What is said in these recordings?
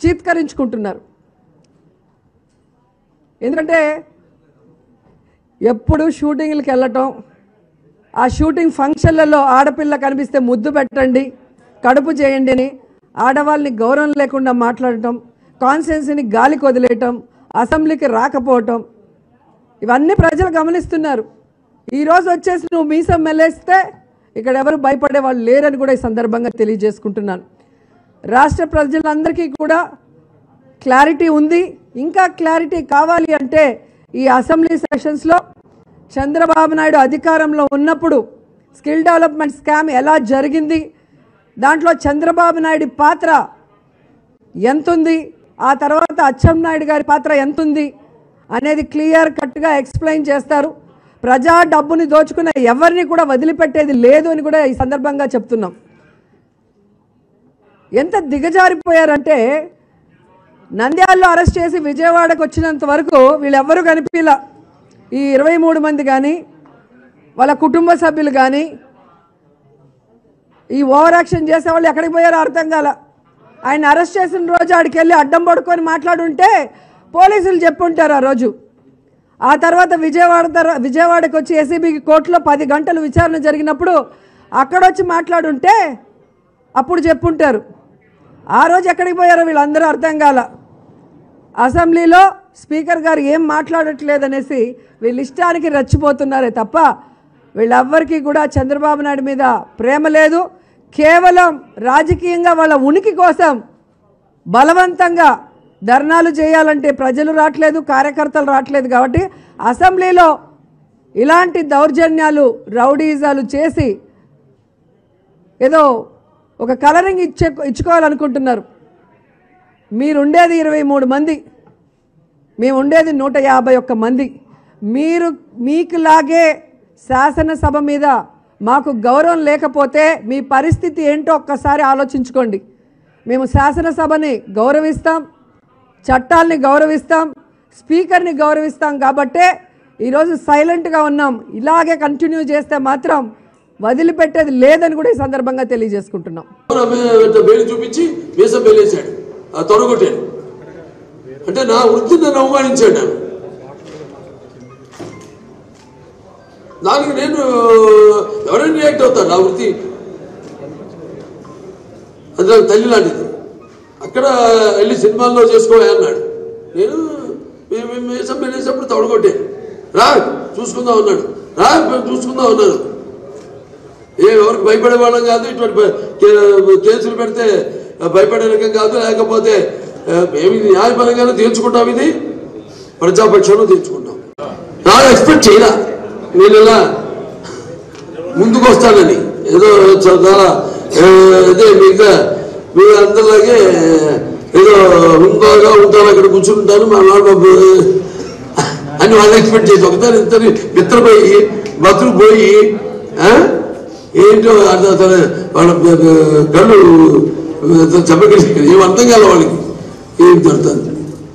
చీత్కరించుకుంటున్నారు ఎందుకంటే ఎప్పుడు షూటింగ్లకు వెళ్ళటం ఆ షూటింగ్ ఫంక్షన్లలో ఆడపిల్ల కనిపిస్తే ముద్దు పెట్టండి కడుపు చేయండి అని ఆడవాళ్ళని గౌరవం లేకుండా మాట్లాడటం కాన్స్టిట్యున్సీని గాలికి వదిలేయటం అసెంబ్లీకి రాకపోవటం ఇవన్నీ ప్రజలు గమనిస్తున్నారు ఈరోజు వచ్చేసి నువ్వు మీసం మెల్లేస్తే ఇక్కడ ఎవరు భయపడే వాళ్ళు లేరని కూడా ఈ సందర్భంగా తెలియజేసుకుంటున్నాను రాష్ట్ర ప్రజలందరికీ కూడా క్లారిటీ ఉంది ఇంకా క్లారిటీ కావాలి అంటే ఈ అసెంబ్లీ సెషన్స్లో చంద్రబాబు నాయుడు అధికారంలో ఉన్నప్పుడు స్కిల్ డెవలప్మెంట్ స్కామ్ ఎలా జరిగింది దాంట్లో చంద్రబాబు నాయుడు పాత్ర ఎంతుంది ఆ తర్వాత అచ్చెం నాయుడు గారి పాత్ర ఎంతుంది అనేది క్లియర్ కట్గా ఎక్స్ప్లెయిన్ చేస్తారు ప్రజా డబ్బుని దోచుకున్న ఎవరిని కూడా వదిలిపెట్టేది లేదు అని కూడా ఈ సందర్భంగా చెప్తున్నాం ఎంత దిగజారిపోయారంటే నంద్యాలలో అరెస్ట్ చేసి విజయవాడకు వచ్చినంత వరకు వీళ్ళెవ్వరూ కనిపించలా ఈ ఇరవై మూడు మంది కానీ వాళ్ళ కుటుంబ సభ్యులు కానీ ఈ ఓవర్ యాక్షన్ చేసే వాళ్ళు ఎక్కడికి పోయారో అర్థం కాల ఆయన అరెస్ట్ చేసిన రోజు ఆడికి వెళ్ళి అడ్డం పడుకొని మాట్లాడుంటే పోలీసులు చెప్పుంటారు ఆ రోజు ఆ తర్వాత విజయవాడ తర్వా విజయవాడకి వచ్చి ఏసీబీకి కోర్టులో పది గంటలు విచారణ జరిగినప్పుడు అక్కడొచ్చి మాట్లాడుంటే అప్పుడు చెప్పుంటారు ఆ రోజు ఎక్కడికి పోయారో వీళ్ళందరూ అర్థం కాల అసెంబ్లీలో స్పీకర్ గారు ఏం మాట్లాడట్లేదనేసి వీళ్ళ ఇష్టానికి రెచ్చిపోతున్నారే తప్ప వీళ్ళెవ్వరికీ కూడా చంద్రబాబు నాయుడు మీద ప్రేమ లేదు కేవలం రాజకీయంగా వాళ్ళ ఉనికి కోసం బలవంతంగా ధర్నాలు చేయాలంటే ప్రజలు రావట్లేదు కార్యకర్తలు రావట్లేదు కాబట్టి అసెంబ్లీలో ఇలాంటి దౌర్జన్యాలు రౌడీజాలు చేసి ఏదో ఒక కలరింగ్ ఇచ్చే ఇచ్చుకోవాలనుకుంటున్నారు మీరుండేది ఇరవై మూడు మంది మేము ఉండేది నూట యాభై ఒక్క మంది మీరు మీకులాగే శాసనసభ మీద మాకు గౌరవం లేకపోతే మీ పరిస్థితి ఏంటో ఒక్కసారి ఆలోచించుకోండి మేము శాసనసభని గౌరవిస్తాం చట్టాల్ని గౌరవిస్తాం స్పీకర్ని గౌరవిస్తాం కాబట్టే ఈరోజు సైలెంట్గా ఉన్నాం ఇలాగే కంటిన్యూ చేస్తే మాత్రం వదిలిపెట్టేది లేదని కూడా ఈ సందర్భంగా తెలియజేసుకుంటున్నాం వేలు చూపించి మీసం వెళ్ళేశాడు ఆ తొడగొట్టాడు అంటే నా వృత్తిని నన్ను అవమానించాడు నన్ను దానికి నేను ఎవరైనా రియాక్ట్ అవుతాను నా వృత్తి అది నాకు తల్లి లాంటిది అక్కడ వెళ్ళి సినిమాల్లో చేసుకోవాలి అన్నాడు నేను మీ- మీ- మీసం వెళ్ళేటప్పుడు తొడగొట్టాను రా చూసుకుందాం అన్నాడు రా చూసుకుందాం అన్నాడు ఏ ఎవరికి భయపడే వాళ్ళం కాదు ఇటువంటి బ- కే- కేసులు పెడితే భయపడే రకం కాదు లేకపోతే ఆ, మేము ఇది న్యాయపరంగానే తీర్చుకుంటాం ఇది ప్రజాపక్షంలో తీర్చుకుంటాం నాకు ఎక్స్పెక్ట్ చేయరా నేను ఇలా ముందుకు వస్తానని ఏదో చ- చాలా ఆ, అదే మీకు మీ అందరిలాగే ఏదో ఇంకోగా ఉంటాను అక్కడ కూర్చుంటాను మా నాన్న బాబు అని వాళ్ళు ఎక్స్పెక్ట్ చేసి ఒకసారి ఇద్దరు నిద్రపోయి బతులు పోయి ఆ? ఏంటో అర్థం అసలు వాళ్ళ బ- బ- కళ్ళు చెప్పగలి ఏం అర్థం కాలే వాళ్ళకి ఏం జరుగుతుంది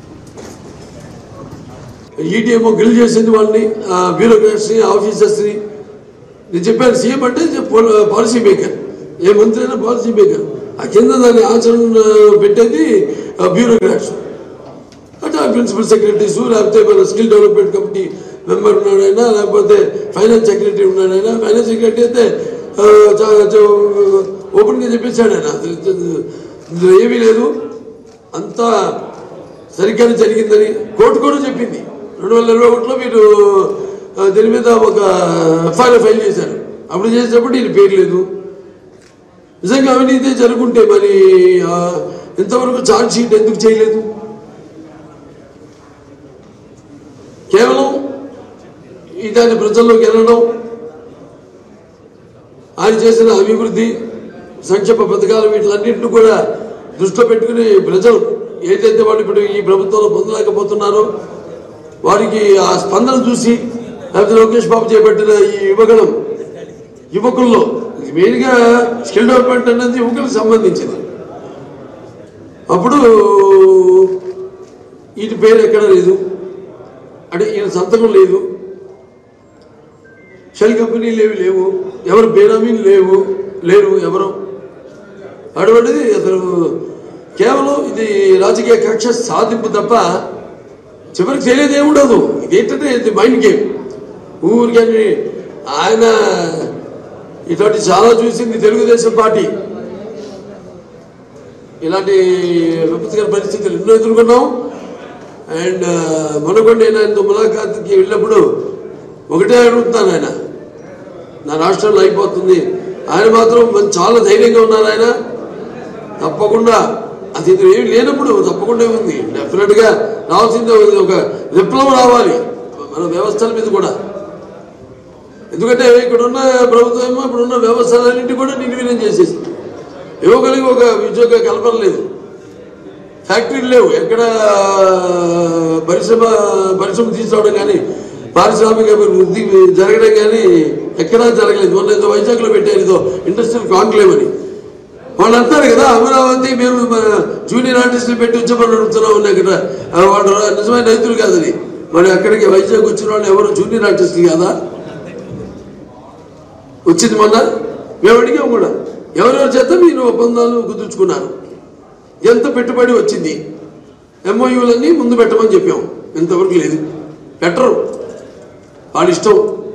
ఈటీ ఏమో గిల్ చేసింది వాళ్ళని బ్యూరోక్రాట్స్ని ఆఫీసర్స్ని నేను చెప్పాను సీఎం అంటే పాలసీ మేకర్ ఏ మంత్రి అయినా పాలసీ మేకర్ ఆ కింద దాన్ని ఆచరణ పెట్టేది బ్యూరోక్రాట్స్ అంటే ఆ ప్రిన్సిపల్ సెక్రటరీస్ లేకపోతే మన స్కిల్ డెవలప్మెంట్ కమిటీ మెంబర్ ఉన్నాడైనా లేకపోతే ఫైనాన్స్ సెక్రటరీ ఉన్నాడైనా ఫైనాన్స్ సెక్రటరీ అయితే ఆ, చా- చా- ఓపెన్గా చెప్పేశాడు ఆయన ఇందులో ఏమీ లేదు అంతా సరిగ్గానే జరిగిందని కోర్టు కూడా చెప్పింది రెండు వేల ఇరవై ఒకటిలో మీరు ఆ, దీని మీద ఒక ఎఫ్ఐఆర్ ఫైల్ చేశారు అప్పుడు చేసేటప్పుడు ఈయన పేరు లేదు నిజంగా అవినీతి జరుగుంటే మరి ఆ, ఇంతవరకు ఛార్జ్ షీట్ ఎందుకు చేయలేదు కేవలం ఈ దాని ప్రజల్లోకి వెళ్ళడం ఆయన చేసిన అభివృద్ధి సంక్షేమ పథకాలు వీటిలన్నింటిని కూడా దృష్టిలో పెట్టుకుని ప్రజలు ఏదైతే వాళ్ళు ఇప్పుడు ఈ ప్రభుత్వంలో పొందలేకపోతున్నారో వారికి ఆ స్పందన చూసి లేకపోతే లోకేష్ బాబు చేపట్టిన ఈ యువగణం యువకుల్లో ఇది మెయిన్గా స్కిల్ డెవలప్మెంట్ అనేది యువకులకు సంబంధించింది అప్పుడు వీటి పేరు ఎక్కడ లేదు అంటే ఈయన సంతకం లేదు షెల్ కంపెనీలు ఏవి లేవు ఎవరు బేనామీలు లేవు లేరు ఎవరు అటువంటిది అసలు కేవలం ఇది రాజకీయ కక్ష సాధింపు తప్ప చివరికి తెలియదు ఏముండదు ఇదేంటంటే ఇది మైండ్ గేమ్ ఊరికని ఆయన ఇటువంటి చాలా చూసింది తెలుగుదేశం పార్టీ ఇలాంటి విపత్కర పరిస్థితులు ఎన్నో ఎదుర్కొన్నాం అండ్ మనకొండ ఆయనతో ములాఖాత్కి వెళ్ళినప్పుడు ఒకటే అడుగుతున్నాను ఆయన నా రాష్ట్రంలో అయిపోతుంది ఆయన మాత్రం మంచి చాలా ధైర్యంగా ఉన్నారు ఆయన తప్పకుండా అది ఇది ఏమి లేనప్పుడు తప్పకుండా ఉంది డెఫినెట్ గా రావాల్సింది ఒక విప్లవం రావాలి మన వ్యవస్థల మీద కూడా ఎందుకంటే ఇక్కడ ఉన్న ప్రభుత్వం ఏమో ఇప్పుడు ఉన్న వ్యవస్థలన్నింటి కూడా నిర్వీర్యం చేసేసి యువకులకి ఒక ఉద్యోగ కల్పన లేదు ఫ్యాక్టరీలు లేవు ఎక్కడ పరిశ్రమ పరిశ్రమ తీసుకురావడం కానీ పారిశ్రామిక వృద్ధి జరగడం కానీ ఎక్కడా జరగలేదు మొన్న ఏదో వైజాగ్లో పెట్టారు ఏదో ఇండస్ట్రియల్ కాంక్లేవ్ అని వాళ్ళు అంటారు కదా అమరావతి మేము మన జూనియర్ ఆర్టిస్టులు పెట్టి ఉద్యమాలు నడుపుతున్నాం ఉన్నాయి కదా ఆ వాళ్ళు నిజమైన రైతులు కాదని మరి అక్కడికి వైజాగ్ వచ్చిన వాళ్ళు ఎవరు జూనియర్ ఆర్టిస్టులు కాదా వచ్చింది మొన్న మేము అడిగాం కూడా ఎవరెవరి చేత మీరు ఒప్పందాలు కుదుర్చుకున్నారు ఎంత పెట్టుబడి వచ్చింది ఎంఓయూలన్నీ ముందు పెట్టమని చెప్పాం ఇంతవరకు లేదు పెట్టరు వాళ్ళ ఇష్టం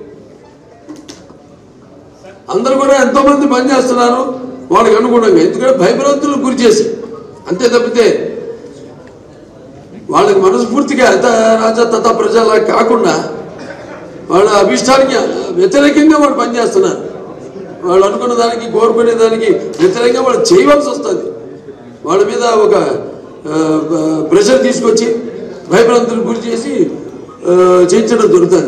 అందరూ కూడా ఎంతో మంది పనిచేస్తున్నారు వాళ్ళకి అనుగుణంగా ఎందుకంటే భయభ్రాంతులకు గురి చేసి అంతే తప్పితే వాళ్ళకి మనస్ఫూర్తిగా ఎంత రాజా తథా ప్రజలా కాకుండా వాళ్ళ అభిష్టానికి వ్యతిరేకంగా వాళ్ళు పనిచేస్తున్నారు వాళ్ళు అనుకున్న దానికి కోరుకునే దానికి వ్యతిరేకంగా వాళ్ళు చేయవలసి వస్తుంది వాళ్ళ మీద ఒక ప్రెషర్ తీసుకొచ్చి భయభ్రాంతులకు గురి చేసి ఆ, చేయించడం దొరుకుతుంది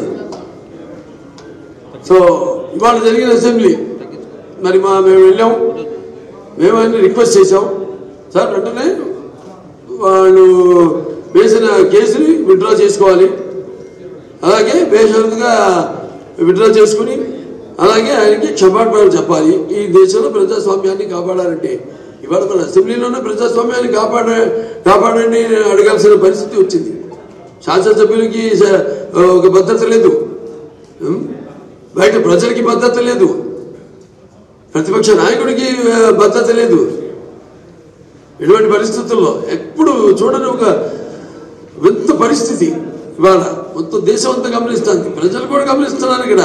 సో ఇవాళ జరిగిన అసెంబ్లీ మరి మా మేము వెళ్ళాం మేము ఆయన రిక్వెస్ట్ చేసాం సార్ వెంటనే వాళ్ళు వేసిన కేసుని విత్డ్రా చేసుకోవాలి అలాగే బేషరతుగా విత్డ్రా చేసుకుని అలాగే ఆయనకి క్షమాపణలు చెప్పాలి ఈ దేశంలో ప్రజాస్వామ్యాన్ని కాపాడాలంటే ఇవాళ మన అసెంబ్లీలోనే ప్రజాస్వామ్యాన్ని కాపాడ కాపాడండి అని అడగాల్సిన పరిస్థితి వచ్చింది శాసనసభ్యులకి స- ఒక భద్రత లేదు ఉం? బయట ప్రజలకి భద్రత లేదు ప్రతిపక్ష నాయకుడికి ఆ, భద్రత లేదు ఇటువంటి పరిస్థితుల్లో ఎప్పుడు చూడని ఒక వింత పరిస్థితి ఇవాళ మొత్తం దేశం అంతా గమనిస్తుంది ప్రజలు కూడా గమనిస్తున్నారు ఇక్కడ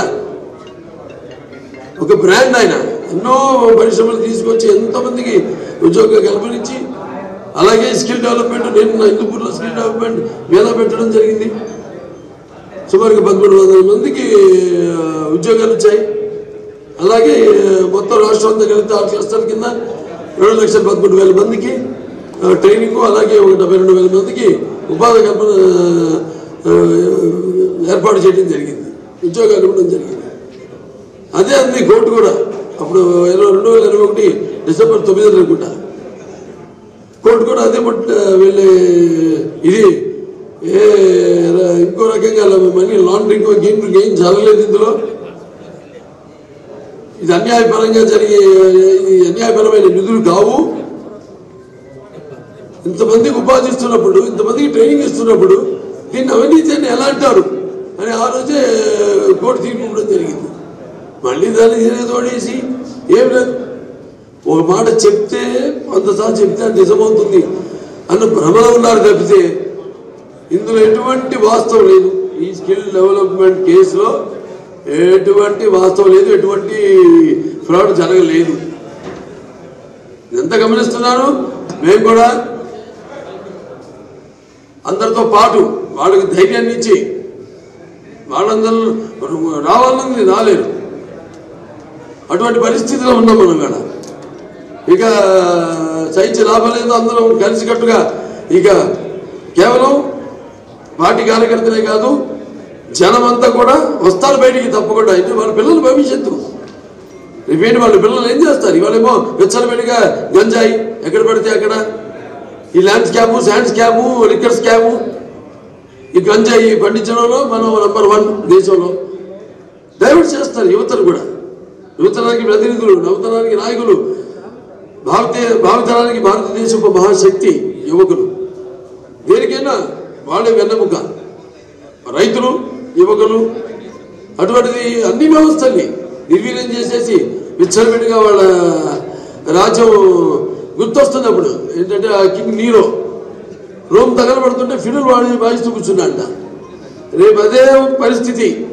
ఒక బ్రాండ్ ఆయన ఎన్నో పరిశ్రమలు తీసుకొచ్చి ఎంతో మందికి ఉద్యోగ కల్పనించి అలాగే స్కిల్ డెవలప్మెంట్ నేను నా హిందూపూర్లో స్కిల్ డెవలప్మెంట్ మీద పెట్టడం జరిగింది సుమారుగా పదమూడు వందల మందికి ఆ, ఉద్యోగాలు వచ్చాయి అలాగే మొత్తం రాష్ట్రం అంతా కలిపితే ఆరు క్లస్టర్ కింద రెండు లక్షల పదకొండు వేల మందికి ఆ, ట్రైనింగ్ అలాగే ఒక డెబ్బై రెండు వేల మందికి ఉపాధి కల్పన ఆ, ఏర్పాటు చేయడం జరిగింది ఉద్యోగాలు ఇవ్వడం జరిగింది అదే అంది కోర్టు కూడా అప్పుడు ఇరవై రెండు వేల ఇరవై ఒకటి డిసెంబర్ తొమ్మిది అనుకుంటా కోర్టు కూడా అదే పట్ట వెళ్ళి ఇది ఏ ర- ఇంకో రకంగా మనీ లాండరింగ్ గెయిన్ గెయిన్ జరగలేదు ఇందులో ఇది అన్యాయపరంగా జరిగే ఇది అన్యాయపరమైన నిధులు కావు ఇంతమందికి ఉపాధి ఇస్తున్నప్పుడు ఇంతమందికి ట్రైనింగ్ ఇస్తున్నప్పుడు దీన్ని అవినీతిని ఎలా అంటారు అని ఆ రోజే కోర్టు తీర్పు ఇవ్వడం జరిగింది మళ్ళీ దాన్ని ఏదో తోడేసి ఏం లేదు ఒక మాట చెప్తే వందసార్లు చెప్తే అది నిజమవుతుంది అన్న భ్రమలో ఉన్నారు తప్పితే ఇందులో ఎటువంటి వాస్తవం లేదు ఈ స్కిల్ డెవలప్మెంట్ కేసులో ఎటువంటి వాస్తవం లేదు ఎటువంటి ఫ్రాడ్ జరగలేదు ఎంత గమనిస్తున్నారు మేము కూడా అందరితో పాటు వాళ్ళకి ధైర్యాన్ని ఇచ్చి వాళ్ళందరూ రావాలని రాలేరు అటువంటి పరిస్థితిలో ఉన్నాం మనం ఇక్కడ ఇక సహించి లాభం లేదు అందరం కలిసికట్టుగా ఇక కేవలం పార్టీ కార్యకర్తలే కాదు జనం అంతా కూడా వస్తారు బయటికి తప్పకుండా అయితే వాళ్ళ పిల్లల భవిష్యత్తు రేపేంటి వాళ్ళ పిల్లలు ఏం చేస్తారు ఇవాళేమో విచ్చలవిడిగా గంజాయి ఎక్కడ పడితే అక్కడ ఈ land scam sand scam liquor scam ఈ గంజాయి పండించడంలో మనం నంబర్ వన్ దేశంలో డైవర్ట్ చేస్తారు యువతను కూడా యువతరానికి ప్రతినిధులు నవతరానికి నాయకులు భారతీయ భావితరానికి భారతదేశపు మహాశక్తి యువకులు దేనికైనా వాళ్ళే వెన్నెముక రైతులు యువకులు అటువంటిది అన్ని వ్యవస్థల్ని నిర్వీర్యం చేసేసి విచ్చలవిడిగా వాళ్ళ రాజ్యం గుర్తొస్తుంది అప్పుడు ఏంటంటే ఆ కింగ్ నీరో రోమ్ తగలబడుతుంటే ఫిడులు వాడి వాయిస్తూ కూర్చున్నాంట రేపు అదే పరిస్థితి